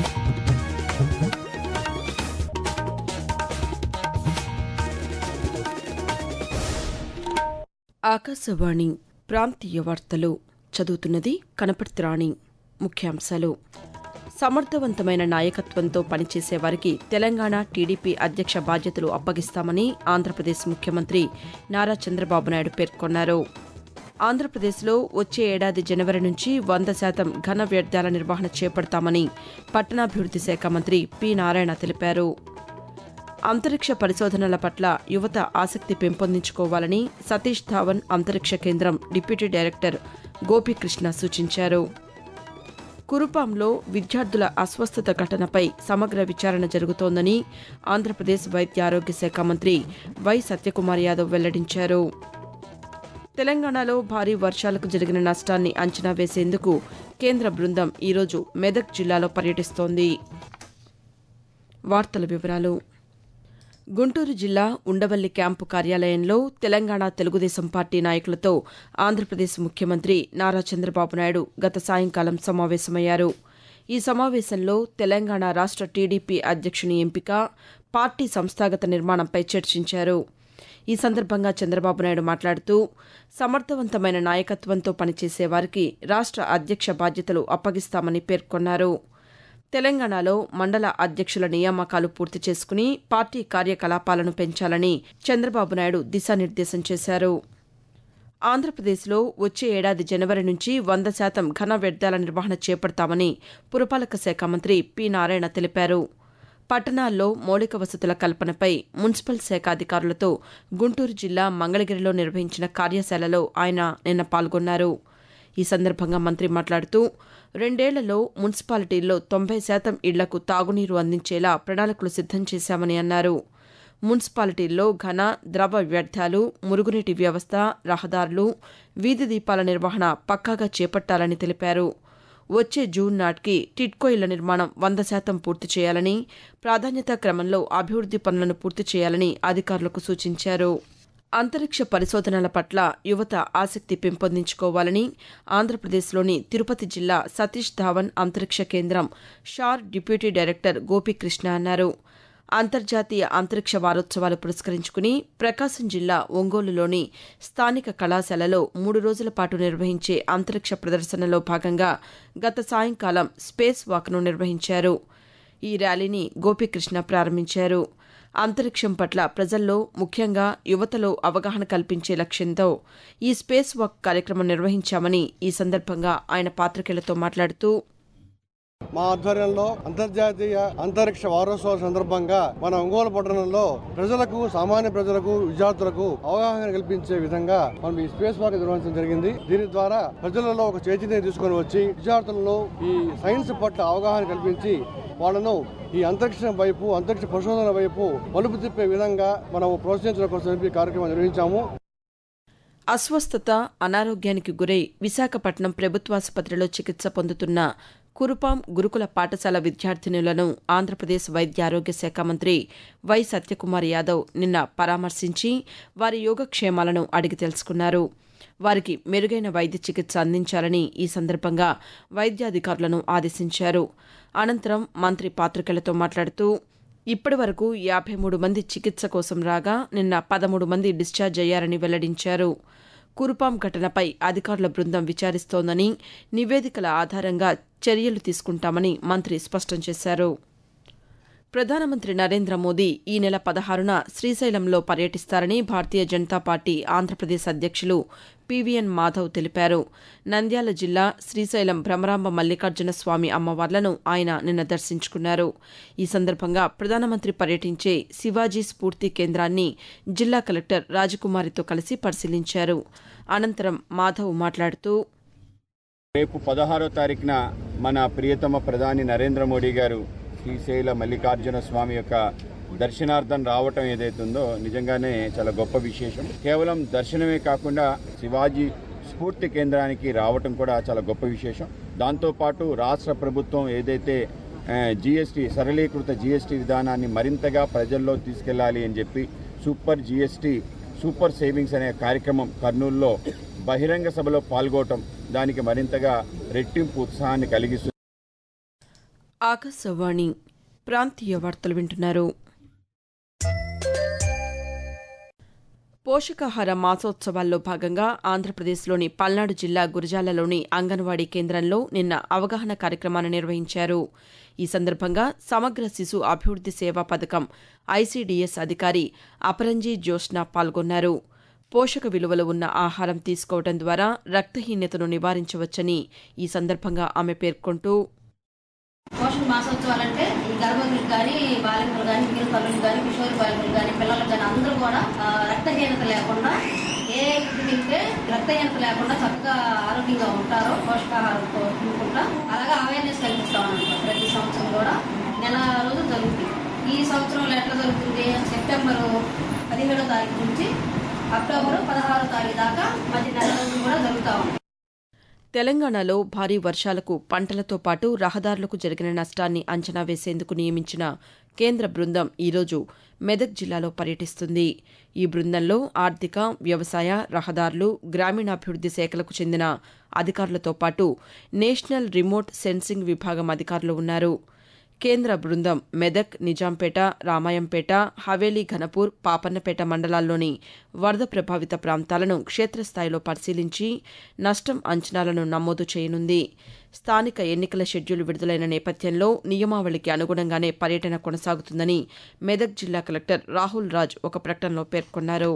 ఆకాశవాణి ప్రాంతీయ వార్తలు చదువుతున్నది కనపర్తి రాణి ముఖ్యాంశాలు సమర్థవంతమైన నాయకత్వంతో పనిచేసే వారికి తెలంగాణ టీడీపీ అధ్యక్ష బాధ్యతలు అప్పగిస్తామని ఆంధ్రప్రదేశ్ ముఖ్యమంత్రి నారా చంద్రబాబు నాయుడు పేర్కొన్నారు ఆంధ్రప్రదేశ్లో వచ్చే ఏడాది జనవరి నుంచి వంద శాతం ఘన వ్యర్థాల నిర్వహణ చేపడతామని పట్టణాభివృద్ది శాఖ మంత్రి పి నారాయణ తెలిపారు అంతరిక్ష పరిశోధనల పట్ల యువత ఆసక్తి పెంపొందించుకోవాలని సతీష్ ధావన్ అంతరిక్ష కేంద్రం డిప్యూటీ డైరెక్టర్ గోపీకృష్ణ సూచించారు కురుపాంలో విద్యార్థుల అస్వస్థత ఘటనపై సమగ్ర విచారణ జరుగుతోందని ఆంధ్రప్రదేశ్ వైద్య ఆరోగ్య శాఖ మంత్రి వై సత్యకుమార్ యాదవ్ వెల్లడించారు తెలంగాణలో భారీ వర్షాలకు జరిగిన నష్టాన్ని అంచనా వేసేందుకు కేంద్ర బృందం ఈరోజు మెదక్ జిల్లాలో పర్యటిస్తోంది వార్తల వివరాలు గుంటూరు జిల్లా ఉండవల్లి క్యాంపు కార్యాలయంలో తెలంగాణ తెలుగుదేశం పార్టీ నాయకులతో ఆంధ్రప్రదేశ్ ముఖ్యమంత్రి నారా చంద్రబాబు నాయుడు గత సాయంకాలం సమావేశమయ్యారు ఈ సమావేశంలో తెలంగాణ రాష్ట టీడీపీ అధ్యక్షుని ఎంపిక పార్టీ సంస్థాగత నిర్మాణంపై చర్చించారు ఈ సందర్భంగా చంద్రబాబు నాయుడు మాట్లాడుతూ సమర్థవంతమైన నాయకత్వంతో పనిచేసే వారికి రాష్ట అధ్యక్ష బాధ్యతలు అప్పగిస్తామని పేర్కొన్నారు తెలంగాణలో మండల అధ్యక్షుల నియామకాలు పూర్తి చేసుకుని పార్టీ కార్యకలాపాలను పెంచాలని చంద్రబాబు నాయుడు దిశానిర్దేశం చేశారు ఆంధ్రప్రదేశ్లో వచ్చే ఏడాది జనవరి నుంచి వంద శాతం ఘన వ్యర్థాల నిర్వహణ చేపడతామని పురపాలక శాఖ మంత్రి పి నారాయణ తెలిపారు పట్టణాల్లో మౌలిక వసతుల కల్పనపై మున్సిపల్ శాఖ అధికారులతో గుంటూరు జిల్లా మంగళగిరిలో నిర్వహించిన కార్యశాలలో ఆయన నిన్న పాల్గొన్నారు ఈ సందర్భంగా మంత్రి మాట్లాడుతూ రెండేళ్లలో మున్సిపాలిటీల్లో తొంభై శాతం ఇళ్లకు తాగునీరు అందించేలా ప్రణాళికలు సిద్దం చేశామని అన్నారు మున్సిపాలిటీల్లో ఘన ద్రవ వ్యర్థాలు మురుగునీటి వ్యవస్థ రహదారులు వీధి దీపాల నిర్వహణ పక్కాగా చేపట్టాలని తెలిపారు వచ్చే జూన్ నాటికి టిట్కో ఇళ్ల నిర్మాణం వంద శాతం పూర్తి చేయాలని ప్రాధాన్యతా క్రమంలో అభివృద్ది పనులను పూర్తి చేయాలని అధికారులకు సూచించారు అంతరిక్ష పరిశోధనల పట్ల యువత ఆసక్తి పెంపొందించుకోవాలని ఆంధ్రప్రదేశ్లోని తిరుపతి జిల్లా సతీష్ ధావన్ అంతరిక్ష కేంద్రం షార్ డిప్యూటీ డైరెక్టర్ గోపీకృష్ణ అన్నారు అంతర్జాతీయ అంతరిక్ష వారోత్సవాలు పురస్కరించుకుని ప్రకాశం జిల్లా ఒంగోలులోని స్థానిక కళాశాలలో మూడు రోజుల పాటు నిర్వహించే అంతరిక్ష ప్రదర్శనలో భాగంగా గత సాయంకాలం స్పేస్ వాక్ను నిర్వహించారు ఈ ర్యాలీని గోపీకృష్ణ ప్రారంభించారు అంతరిక్షం పట్ల ప్రజల్లో ముఖ్యంగా యువతలో అవగాహన కల్పించే లక్ష్యంతో ఈ స్పేస్ వాక్ కార్యక్రమం నిర్వహించామని ఈ సందర్భంగా ఆయన పాతికేయులతో మాట్లాడుతూ మా ఆధ్వర్యంలో అంతర్జాతీయ అంతరిక్ష వారోత్సవాల సందర్భంగా మన ఒంగోలు పట్టణంలో ప్రజలకు సామాన్య ప్రజలకు విద్యార్థులకు అవగాహన కల్పించే విధంగా మనం ఈ స్పేస్ వాక్ నిర్వహించడం జరిగింది దీని ద్వారా ప్రజలలో ఒక చైతన్యం తీసుకొని వచ్చి విద్యార్థులలో ఈ సైన్స్ పట్ల అవగాహన కల్పించి వాళ్ళను ఈ అంతరిక్షం వైపు అంతరిక్ష పరిశోధన వైపు మలుపు తిప్పే విధంగా మనం ప్రోత్సహించడం కోసం ఈ కార్యక్రమం నిర్వహించాము అస్వస్థత అనారోగ్యానికి గురై విశాఖపట్నం ప్రభుత్వాసుపత్రిలో చికిత్స పొందుతున్న కురుపాం గురుకుల పాఠశాల విద్యార్థినులను ఆంధ్రప్రదేశ్ వైద్య ఆరోగ్య శాఖ మంత్రి వై సత్యకుమార్ యాదవ్ నిన్న పరామర్శించి వారి యోగక్షేమాలను అడిగి తెలుసుకున్నారు వారికి మెరుగైన వైద్య చికిత్స అందించాలని ఈ సందర్భంగా వైద్యాధికారులను ఆదేశించారు అనంతరం మంత్రి పాతికేయులతో మాట్లాడుతూ ఇప్పటి వరకు యాభై మూడు మంది చికిత్స కోసం రాగా నిన్న పదమూడు మంది డిశ్చార్జ్ అయ్యారని వెల్లడించారు కురుపాం ఘటనపై అధికారుల బృందం విచారిస్తోందని నివేదికల ఆధారంగా చర్యలు తీసుకుంటామని మంత్రి స్పష్టం చేశారు ప్రధానమంత్రి నరేంద్ర మోదీ ఈ నెల పదహారున శ్రీశైలంలో పర్యటిస్తారని భారతీయ జనతా పార్టీ ఆంధ్రప్రదేశ్ అధ్యక్షులు పీవీఎన్ మాధవ్ తెలిపారు నంద్యాల జిల్లా శ్రీశైలం భ్రమరాంబ మల్లికార్జున స్వామి అమ్మవార్లను ఆయన నిన్న దర్శించుకున్నారు ఈ సందర్భంగా ప్రధానమంత్రి పర్యటించే శివాజీ స్ఫూర్తి కేంద్రాన్ని జిల్లా కలెక్టర్ రాజకుమారితో కలిసి పరిశీలించారు అనంతరం మాధవ్ మాట్లాడుతూ రేపు పదహారో తారీఖున మన ప్రియతమ ప్రధాని నరేంద్ర మోడీ గారు శ్రీశైల మల్లికార్జున స్వామి యొక్క దర్శనార్థం రావటం ఏదైతుందో నిజంగానే చాలా గొప్ప విశేషం కేవలం దర్శనమే కాకుండా శివాజీ స్ఫూర్తి కేంద్రానికి రావటం కూడా చాలా గొప్ప విశేషం దాంతోపాటు రాష్ట్ర ప్రభుత్వం ఏదైతే జిఎస్టీ సరళీకృత జిఎస్టీ విధానాన్ని మరింతగా ప్రజల్లో తీసుకెళ్లాలి అని చెప్పి సూపర్ జిఎస్టీ సూపర్ సేవింగ్స్ అనే కార్యక్రమం కర్నూలులో బహిరంగ సభలో పాల్గొనటం దానికి మరింతగా రెట్టింపు ఉత్సాహాన్ని కలిగిస్తుంది ఆకాశవాణి ప్రాంతీయ వార్తలు వింటున్నారు పోషకాహార మాసోత్సవాల్లో భాగంగా ఆంధ్రప్రదేశ్లోని పల్నాడు జిల్లా గురజాలలోని అంగన్వాడీ కేంద్రంలో నిన్న అవగాహన కార్యక్రమాన్ని నిర్వహించారు ఈ సందర్భంగా సమగ్ర శిశు అభివృద్ది సేవా పథకం ఐసీడీఎస్ అధికారి అపరంజీ జోష్న పాల్గొన్నారు పోషక విలువలు ఉన్న ఆహారం తీసుకోవడం ద్వారా రక్తహీనతను నివారించవచ్చని ఈ సందర్భంగా ఆమె పేర్కొంటూ పోషణ మాసోత్సవాలు అంటే ఈ గర్భవతులకు కానీ బాలికలు కానీ మిగిలిన తల్లులు కానీ కిషోరి బాలికలు కానీ పిల్లలకు కానీ అందరూ కూడా ఆ, రక్తహీనత లేకుండా ఏ ఫుడ్ తింటే రక్తహీనత లేకుండా చక్కగా ఆరోగ్యంగా ఉంటారో పోషకాహారంతో తినుకుంటా అలాగే అవేర్నెస్ కల్పిస్తాం అన్నమాట ప్రతి సంవత్సరం కూడా నెల రోజులు జరుగుతుంది ఈ సంవత్సరంలో ఎట్లా జరుగుతుంది సెప్టెంబర్ పదిహేడో తారీఖు నుంచి అక్టోబర్ పదహారో తారీఖు దాకా మధ్య నెల రోజులు కూడా జరుగుతూ ఉంటాయి తెలంగాణలో భారీ వర్షాలకు పంటలతో పాటు రహదారులకు జరిగిన నష్టాన్ని అంచనా వేసేందుకు నియమించిన కేంద్ర బృందం ఈరోజు మెదక్ జిల్లాలో పర్యటిస్తుంది ఈ బృందంలో ఆర్థిక వ్యవసాయ రహదారులు గ్రామీణాభివృద్ది శాఖలకు చెందిన అధికారులతో పాటు నేషనల్ రిమోట్ సెన్సింగ్ విభాగం అధికారులు ఉన్నారు కేంద్ర బృందం మెదక్ నిజాంపేట రామాయంపేట హవేలీ ఘనపూర్ పాపన్నపేట మండలాల్లోని వరద ప్రభావిత ప్రాంతాలను క్షేత్రస్థాయిలో పరిశీలించి నష్టం అంచనాలను నమోదు చేయనుంది స్థానిక ఎన్నికల షెడ్యూల్ విడుదలైన నేపథ్యంలో నియమావళికి అనుగుణంగానే పర్యటన కొనసాగుతుందని మెదక్ జిల్లా కలెక్టర్ రాహుల్ రాజ్ ఒక ప్రకటనలో పేర్కొన్నారు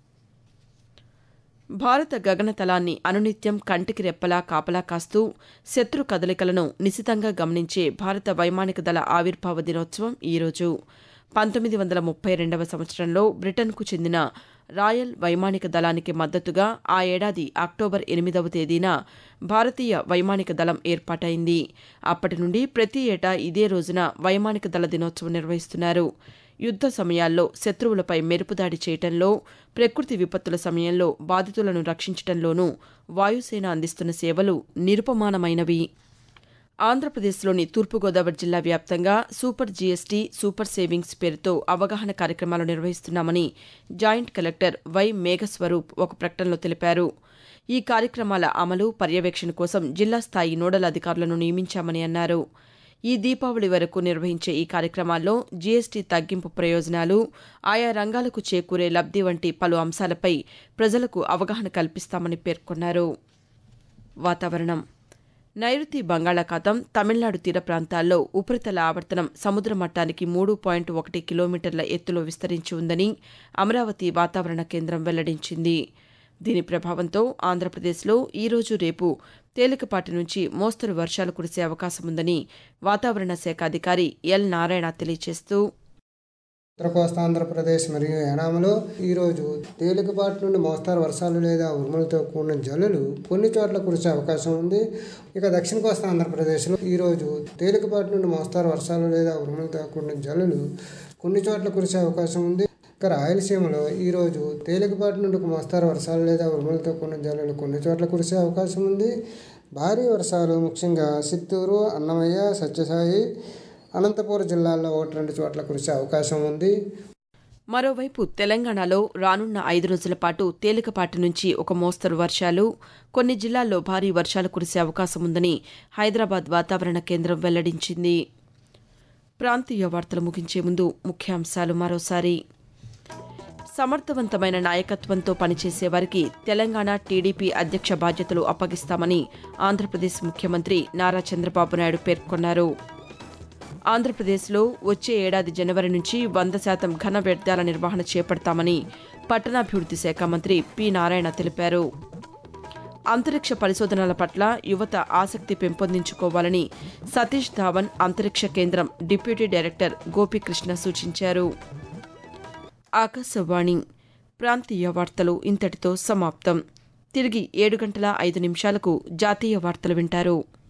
భారత గగనతలాన్ని అనునిత్యం కంటికి రెప్పలా కాపలా కాస్తూ శత్రు కదలికలను నిశితంగా గమనించే భారత వైమానిక దళ ఆవిర్భావ దినోత్సవం ఈరోజు పంతొమ్మిది వందల ముప్పై రెండవ సంవత్సరంలో బ్రిటన్కు చెందిన రాయల్ వైమానిక దళానికి మద్దతుగా ఆ ఏడాది అక్టోబర్ ఎనిమిదవ తేదీన భారతీయ వైమానిక దళం ఏర్పాటైంది అప్పటి నుండి ప్రతి ఏటా ఇదే రోజున వైమానిక దళ దినోత్సవం నిర్వహిస్తున్నారు యుద్ద సమయాల్లో శత్రువులపై మెరుపుదాడి చేయటంలో ప్రకృతి విపత్తుల సమయంలో బాధితులను రక్షించటంలోనూ వాయుసేన అందిస్తున్న సేవలు నిరుపమానమైనవి ఆంధ్రప్రదేశ్లోని తూర్పుగోదావరి జిల్లా వ్యాప్తంగా సూపర్ జీఎస్టీ సూపర్ సేవింగ్స్ పేరుతో అవగాహన కార్యక్రమాలు నిర్వహిస్తున్నామని జాయింట్ కలెక్టర్ వై మేఘస్వరూప్ ఒక ప్రకటనలో తెలిపారు ఈ కార్యక్రమాల అమలు పర్యవేక్షణ కోసం జిల్లా స్థాయి నోడల్ అధికారులను నియమించామని అన్నారు ఈ దీపావళి వరకు నిర్వహించే ఈ కార్యక్రమాల్లో జీఎస్టీ తగ్గింపు ప్రయోజనాలు ఆయా రంగాలకు చేకూరే లబ్ది వంటి పలు అంశాలపై ప్రజలకు అవగాహన కల్పిస్తామని పేర్కొన్నారు వాతావరణం నైరుతి బంగాళాఖాతం తమిళనాడు తీర ప్రాంతాల్లో ఉపరితల ఆవర్తనం సముద్ర మట్టానికి మూడు పాయింట్ ఒకటి కిలోమీటర్ల ఎత్తులో విస్తరించి ఉందని అమరావతి వాతావరణ కేంద్రం వెల్లడించింది దీని ప్రభావంతో ఆంధ్రప్రదేశ్లో ఈరోజు రేపు తేలికపాటి నుంచి మోస్తరు వర్షాలు కురిసే అవకాశం ఉందని వాతావరణ శాఖ అధికారి ఎల్ నారాయణ తెలియజేస్తూ ఉత్తర కోస్తాంధ్రప్రదేశ్ మరియు యానాంలో ఈరోజు తేలికపాటి నుండి మోస్తారు వర్షాలు లేదా ఉరుములతో కూడిన జల్లులు కొన్ని చోట్ల కురిసే అవకాశం ఉంది ఇక దక్షిణ కోస్తా ఆంధ్రప్రదేశ్లో ఈరోజు తేలికపాటి నుండి మోస్తారు వర్షాలు లేదా ఉరుములతో కూడిన జల్లులు కొన్ని చోట్ల కురిసే అవకాశం ఉంది ఇక రాయలసీమలో ఈరోజు తేలికపాటి నుండి ఒక మోస్తారు వర్షాలు లేదా ఉరుములతో కూడిన జల్లులు కొన్ని చోట్ల కురిసే అవకాశం ఉంది భారీ వర్షాలు ముఖ్యంగా చిత్తూరు అన్నమయ్య సత్యసాయి అనంతపురం జిల్లాల్లో ఒకటి రెండు చోట్ల కురిసే అవకాశం ఉంది మరోవైపు తెలంగాణలో రానున్న ఐదు రోజుల పాటు తేలికపాటి నుంచి ఒక మోస్తరు వర్షాలు కొన్ని జిల్లాల్లో భారీ వర్షాలు కురిసే అవకాశం ఉందని హైదరాబాద్ వాతావరణ కేంద్రం వెల్లడించింది ప్రాంతీయ వార్తలు ముగించే ముందు ముఖ్యాంశాలు మరోసారి సమర్థవంతమైన నాయకత్వంతో పనిచేసే వారికి తెలంగాణ టీడీపీ అధ్యక్ష బాధ్యతలు అప్పగిస్తామని ఆంధ్రప్రదేశ్ ముఖ్యమంత్రి నారా చంద్రబాబు నాయుడు పేర్కొన్నారు ఆంధ్రప్రదేశ్లో వచ్చే ఏడాది జనవరి నుంచి వంద శాతం ఘన వ్యర్థాల నిర్వహణ చేపడతామని పట్టణాభివృద్ది శాఖ మంత్రి పి నారాయణ తెలిపారు అంతరిక్ష పరిశోధనల పట్ల యువత ఆసక్తి పెంపొందించుకోవాలని సతీష్ ధావన్ అంతరిక్ష కేంద్రం డిప్యూటీ డైరెక్టర్ గోపీకృష్ణ సూచించారు ఆకాశవాణి ప్రాంతీయ వార్తలు ఇంతటితో సమాప్తం తిరిగి ఏడు గంటల ఐదు నిమిషాలకు జాతీయ వార్తలు వింటారు